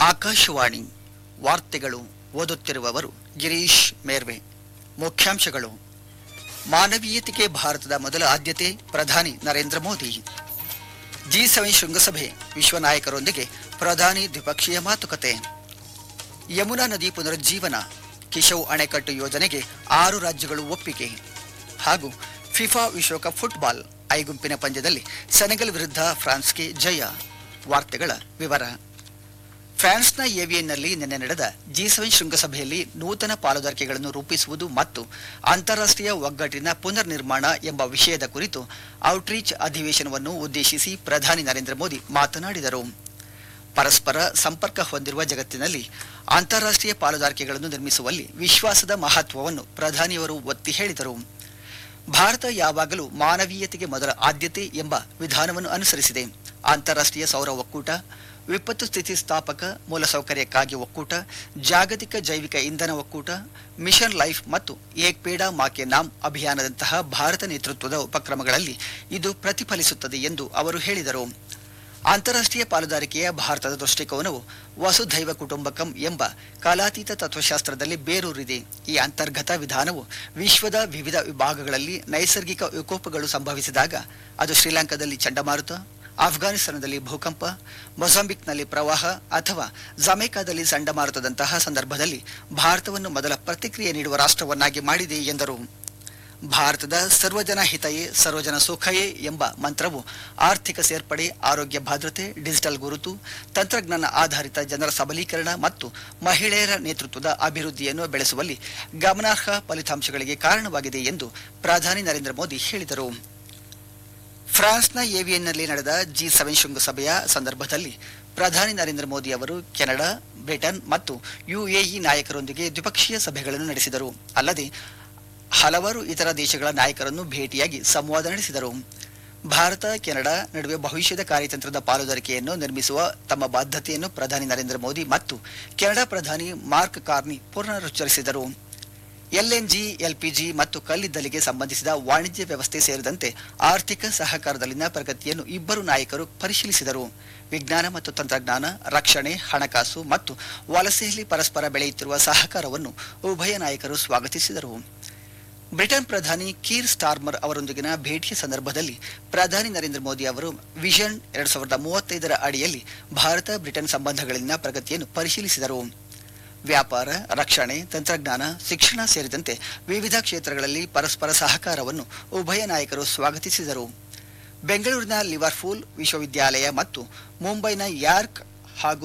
ಆಕಾಶವಾಣಿ ವಾರ್ತೆಗಳು ಓದುತ್ತಿರುವವರು ಗಿರೀಶ್ ಮೇರ್ವೆ ಮುಖ್ಯಾಂಶಗಳು ಮಾನವೀಯತೆಗೆ ಭಾರತದ ಮೊದಲ ಆದ್ಯತೆ ಪ್ರಧಾನಿ ನರೇಂದ್ರ ಮೋದಿ ಜಿ ಸೆವೆನ್ ಶೃಂಗಸಭೆ ವಿಶ್ವ ನಾಯಕರೊಂದಿಗೆ ಪ್ರಧಾನಿ ದ್ವಿಪಕ್ಷೀಯ ಮಾತುಕತೆ ಯಮುನಾ ನದಿ ಪುನರುಜ್ಜೀವನ ಕಿಶವ್ ಅಣೆಕಟ್ಟು ಯೋಜನೆಗೆ ಆರು ರಾಜ್ಯಗಳು ಒಪ್ಪಿಗೆ ಹಾಗೂ ಫಿಫಾ ವಿಶ್ವಕಪ್ ಫುಟ್ಬಾಲ್ ಐ ಗುಂಪಿನ ಪಂದ್ಯದಲ್ಲಿ ಸೆನೆಗಲ್ ವಿರುದ್ಧ ಫ್ರಾನ್ಸ್ಗೆ ಜಯ ವಾರ್ತೆಗಳ ವಿವರ ಫ್ರಾನ್ಸ್ನ ಏವಿಯನ್ನಲ್ಲಿ ನಿನ್ನೆ ನಡೆದ ಜಿ ಸೆವೆನ್ ಶೃಂಗಸಭೆಯಲ್ಲಿ ನೂತನ ಪಾಲುದಾರಿಕೆಗಳನ್ನು ರೂಪಿಸುವುದು ಮತ್ತು ಅಂತಾರಾಷ್ಟ್ರೀಯ ಒಗ್ಗಟ್ಟಿನ ಪುನರ್ ನಿರ್ಮಾಣ ಎಂಬ ವಿಷಯದ ಕುರಿತು ಔಟ್ರೀಚ್ ಅಧಿವೇಶನವನ್ನು ಉದ್ದೇಶಿಸಿ ಪ್ರಧಾನಿ ನರೇಂದ್ರ ಮೋದಿ ಮಾತನಾಡಿದರು ಪರಸ್ಪರ ಸಂಪರ್ಕ ಹೊಂದಿರುವ ಜಗತ್ತಿನಲ್ಲಿ ಅಂತಾರಾಷ್ಟ್ರೀಯ ಪಾಲುದಾರಿಕೆಗಳನ್ನು ನಿರ್ಮಿಸುವಲ್ಲಿ ವಿಶ್ವಾಸದ ಮಹತ್ವವನ್ನು ಪ್ರಧಾನಿಯವರು ಒತ್ತಿ ಹೇಳಿದರು ಭಾರತ ಯಾವಾಗಲೂ ಮಾನವೀಯತೆಗೆ ಮೊದಲ ಆದ್ಯತೆ ಎಂಬ ವಿಧಾನವನ್ನು ಅನುಸರಿಸಿದೆ ಅಂತಾರಾಷ್ಟ್ರೀಯ ಸೌರ ಒಕ್ಕೂಟ ವಿಪತ್ತು ಸ್ಥಿತಿಸ್ಥಾಪಕ ಮೂಲಸೌಕರ್ಯಕ್ಕಾಗಿ ಒಕ್ಕೂಟ ಜಾಗತಿಕ ಜೈವಿಕ ಇಂಧನ ಒಕ್ಕೂಟ ಮಿಷನ್ ಲೈಫ್ ಮತ್ತು ಏಕ್ ಪೇಡಾ ಮಾಕೆ ನಾಮ್ ಅಭಿಯಾನದಂತಹ ಭಾರತ ನೇತೃತ್ವದ ಉಪಕ್ರಮಗಳಲ್ಲಿ ಇದು ಪ್ರತಿಫಲಿಸುತ್ತದೆ ಎಂದು ಅವರು ಹೇಳಿದರು ಅಂತಾರಾಷ್ಟ್ರೀಯ ಪಾಲುದಾರಿಕೆಯ ಭಾರತದ ದೃಷ್ಟಿಕೋನವು ವಸುಧೈವ ಕುಟುಂಬಕಂ ಎಂಬ ಕಾಲಾತೀತ ತತ್ವಶಾಸ್ತ್ರದಲ್ಲಿ ಬೇರೂರಿದೆ ಈ ಅಂತರ್ಗತ ವಿಧಾನವು ವಿಶ್ವದ ವಿವಿಧ ವಿಭಾಗಗಳಲ್ಲಿ ನೈಸರ್ಗಿಕ ವಿಕೋಪಗಳು ಸಂಭವಿಸಿದಾಗ ಅದು ಶ್ರೀಲಂಕಾದಲ್ಲಿ ಚಂಡಮಾರುತ ಆಫ್ಘಾನಿಸ್ತಾನದಲ್ಲಿ ಭೂಕಂಪ ಮೊಜಾಂಬಿಕ್ನಲ್ಲಿ ಪ್ರವಾಹ ಅಥವಾ ಜಮೈಕಾದಲ್ಲಿ ಚಂಡಮಾರುತದಂತಹ ಸಂದರ್ಭದಲ್ಲಿ ಭಾರತವನ್ನು ಮೊದಲ ಪ್ರತಿಕ್ರಿಯೆ ನೀಡುವ ರಾಷ್ಟ್ರವನ್ನಾಗಿ ಮಾಡಿದೆ ಎಂದರು ಭಾರತದ ಸರ್ವಜನ ಹಿತಯೇ ಸರ್ವಜನ ಸುಖಯೇ ಎಂಬ ಮಂತ್ರವು ಆರ್ಥಿಕ ಸೇರ್ಪಡೆ ಆರೋಗ್ಯ ಭದ್ರತೆ ಡಿಜಿಟಲ್ ಗುರುತು ತಂತ್ರಜ್ಞಾನ ಆಧಾರಿತ ಜನರ ಸಬಲೀಕರಣ ಮತ್ತು ಮಹಿಳೆಯರ ನೇತೃತ್ವದ ಅಭಿವೃದ್ಧಿಯನ್ನು ಬೆಳೆಸುವಲ್ಲಿ ಗಮನಾರ್ಹ ಫಲಿತಾಂಶಗಳಿಗೆ ಕಾರಣವಾಗಿದೆ ಎಂದು ಪ್ರಧಾನಿ ನರೇಂದ್ರ ಮೋದಿ ಹೇಳಿದರು ಫ್ರಾನ್ಸ್ನ ಏವಿಯನ್ನಲ್ಲಿ ನಡೆದ ಜಿ ಸೆವೆನ್ ಶೃಂಗಸಭೆಯ ಸಂದರ್ಭದಲ್ಲಿ ಪ್ರಧಾನಿ ನರೇಂದ್ರ ಮೋದಿ ಅವರು ಕೆನಡಾ ಬ್ರಿಟನ್ ಮತ್ತು ಯುಎಇ ನಾಯಕರೊಂದಿಗೆ ದ್ವಿಪಕ್ಷೀಯ ಸಭೆಗಳನ್ನು ನಡೆಸಿದರು ಅಲ್ಲದೆ ಹಲವಾರು ಇತರ ದೇಶಗಳ ನಾಯಕರನ್ನು ಭೇಟಿಯಾಗಿ ಸಂವಾದ ನಡೆಸಿದರು ಭಾರತ ಕೆನಡಾ ನಡುವೆ ಭವಿಷ್ಯದ ಕಾರ್ಯತಂತ್ರದ ಪಾಲುದಾರಿಕೆಯನ್ನು ನಿರ್ಮಿಸುವ ತಮ್ಮ ಬಾಧ್ಯತೆಯನ್ನು ಪ್ರಧಾನಿ ನರೇಂದ್ರ ಮೋದಿ ಮತ್ತು ಕೆನಡಾ ಪ್ರಧಾನಿ ಮಾರ್ಕ್ ಕಾರ್ನಿ ಪುನರುಚ್ಚರಿಸಿದರು ಎಲ್ಎನ್ಜಿ ಎಲ್ಪಿಜಿ ಮತ್ತು ಕಲ್ಲಿದ್ದಲಿಗೆ ಸಂಬಂಧಿಸಿದ ವಾಣಿಜ್ಯ ವ್ಯವಸ್ಥೆ ಸೇರಿದಂತೆ ಆರ್ಥಿಕ ಸಹಕಾರದಲ್ಲಿನ ಪ್ರಗತಿಯನ್ನು ಇಬ್ಬರು ನಾಯಕರು ಪರಿಶೀಲಿಸಿದರು ವಿಜ್ಞಾನ ಮತ್ತು ತಂತ್ರಜ್ಞಾನ ರಕ್ಷಣೆ ಹಣಕಾಸು ಮತ್ತು ವಲಸೆಯಲ್ಲಿ ಪರಸ್ಪರ ಬೆಳೆಯುತ್ತಿರುವ ಸಹಕಾರವನ್ನು ಉಭಯ ನಾಯಕರು ಸ್ವಾಗತಿಸಿದರು ಬ್ರಿಟನ್ ಪ್ರಧಾನಿ ಕೀರ್ ಸ್ಟಾರ್ಮರ್ ಅವರೊಂದಿಗಿನ ಭೇಟಿಯ ಸಂದರ್ಭದಲ್ಲಿ ಪ್ರಧಾನಿ ನರೇಂದ್ರ ಮೋದಿ ಅವರು ವಿಷನ್ ಎರಡ್ ಸಾವಿರದ ಮೂವತ್ತೈದರ ಅಡಿಯಲ್ಲಿ ಭಾರತ ಬ್ರಿಟನ್ ಸಂಬಂಧಗಳಲ್ಲಿನ ಪ್ರಗತಿಯನ್ನು ಪರಿಶೀಲಿಸಿದರು ವ್ಯಾಪಾರ ರಕ್ಷಣೆ ತಂತ್ರಜ್ಞಾನ ಶಿಕ್ಷಣ ಸೇರಿದಂತೆ ವಿವಿಧ ಕ್ಷೇತ್ರಗಳಲ್ಲಿ ಪರಸ್ಪರ ಸಹಕಾರವನ್ನು ಉಭಯ ನಾಯಕರು ಸ್ವಾಗತಿಸಿದರು ಬೆಂಗಳೂರಿನ ಲಿವರ್ಪೂಲ್ ವಿಶ್ವವಿದ್ಯಾಲಯ ಮತ್ತು ಮುಂಬೈನ ಯಾರ್ಕ್ ಹಾಗೂ